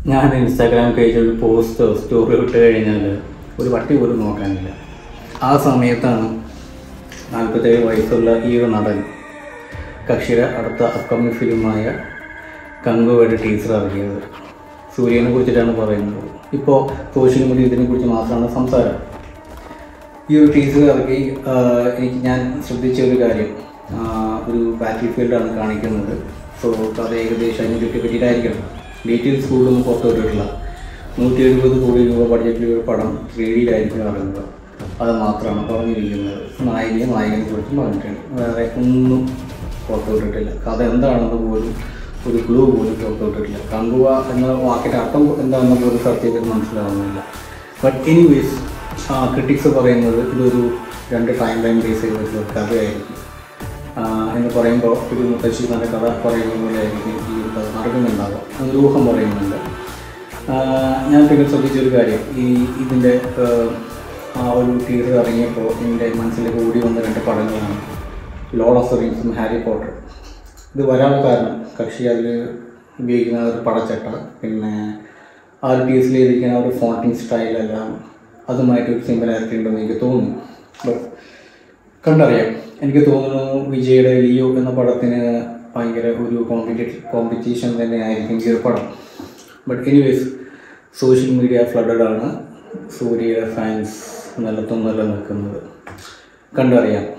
ഞാൻ ഇൻസ്റ്റാഗ്രാം പേജിൽ ഒരു പോസ്റ്റോ സ്റ്റോറി ഇട്ട് കഴിഞ്ഞാൽ ഒരു പട്ടി പോലും നോക്കാനില്ല ആ സമയത്താണ് നാൽപ്പത്തേഴ് വയസ്സുള്ള ഈ ഒരു നടൻ കക്ഷിയുടെ അടുത്ത അപ്കമിങ് ഫിലിമായ കങ്കുവയുടെ ടീച്ചർ ഇറങ്ങിയത് സൂര്യനെ കുറിച്ചിട്ടാണ് പറയുന്നത് ഇപ്പോൾ സോഷ്യൽ മീഡിയ ഇതിനെക്കുറിച്ച് മാത്രമാണ് സംസാരം ഈ ഒരു ടീച്ചർ ഇറക്കി ആഹ് എനിക്ക് ഞാൻ ശ്രദ്ധിച്ച ഒരു കാര്യം ആഹ് ഒരു ബാറ്റിൽ ഫീൽഡാണ് കാണിക്കുന്നത് സോ അത് ഏകദേശം അതിനെ ചുറ്റി പറ്റിയിട്ടായിരിക്കണം ഡീറ്റെയിൽസ് കൂടുതലൊന്നും പുറത്തു വിട്ടിട്ടില്ല നൂറ്റി എഴുപത് കോടി രൂപ ബഡ്ജറ്റിൽ ഒരു പടം ത്രീ ഡിയിലായിരിക്കും ഇറങ്ങുക അത് മാത്രമാണ് പറഞ്ഞിരിക്കുന്നത് നായികയും നായകനെ കുറിച്ചും പറഞ്ഞിട്ടുണ്ട് വേറെ ഒന്നും പുറത്തു വിട്ടിട്ടില്ല കഥ എന്താണെന്ന് പോലും ഒരു ക്ലൂ പോലും പുറത്തു വിട്ടിട്ടില്ല കങ്കുവ എന്ന വാക്കിൻ്റെ അർത്ഥം എന്താണെന്ന് പോലും സെർച്ച് ചെയ്തിട്ട് മനസ്സിലാവുന്നില്ല ബട്ട് എനിവേസ് ക്രിട്ടിക്സ് പറയുന്നത് ഇതൊരു രണ്ട് ടൈം ലൈൻ ബേസ് ചെയ്തിട്ടുള്ള ഒരു കഥയായിരിക്കും ആ, എന്ന് പറയുമ്പോൾ ഒരു മുത്തശ്ശി നല്ല കഥ പറയുന്ന പോലെ ആയിരിക്കും ഈ ഒരു കഥ നടക്കുന്നുണ്ടാവുക അതൊരു ഊഹം പറയുന്നുണ്ട് ആ, ഞാൻ പിന്നെ ശ്രദ്ധിച്ചൊരു കാര്യം ഈ ഇതിൻ്റെ ആ ഒരു ടീസർ ഇറങ്ങിയപ്പോൾ എൻ്റെ മനസ്സിലേക്ക് ഓടി വന്ന രണ്ട് പടങ്ങളാണ് ലോഡ് ഓഫ് ദ റിങ്സും ഹാരി പോട്ടർ ഇത് വരാനുള്ള കാരണം കക്ഷി അതിൽ ഉപയോഗിക്കുന്ന ആ ഒരു പടച്ചട്ട പിന്നെ ആ ഒരു ടീസിലിരിക്കുന്ന ആ ഒരു ഫോണ്ടിങ് സ്റ്റൈലെല്ലാം അതുമായിട്ട് ഒരു സിമിലാരിറ്റി ഉണ്ടെന്ന് എനിക്ക് തോന്നുന്നു ബട്ട് കണ്ടറിയാം എനിക്ക് തോന്നുന്നു വിജയുടെ ലിയോ എന്ന പടത്തിന് ഭയങ്കര ഒരു കോമ്പറ്റീഷൻ കോമ്പറ്റീഷൻ തന്നെ ആയിരിക്കും ഈ ഒരു പടം but anyways social media flooded ആണ് സൂര്യയുടെ ഫാൻസ് നിലത്തും നിലനിൽക്കുന്നത് കണ്ടറിയാം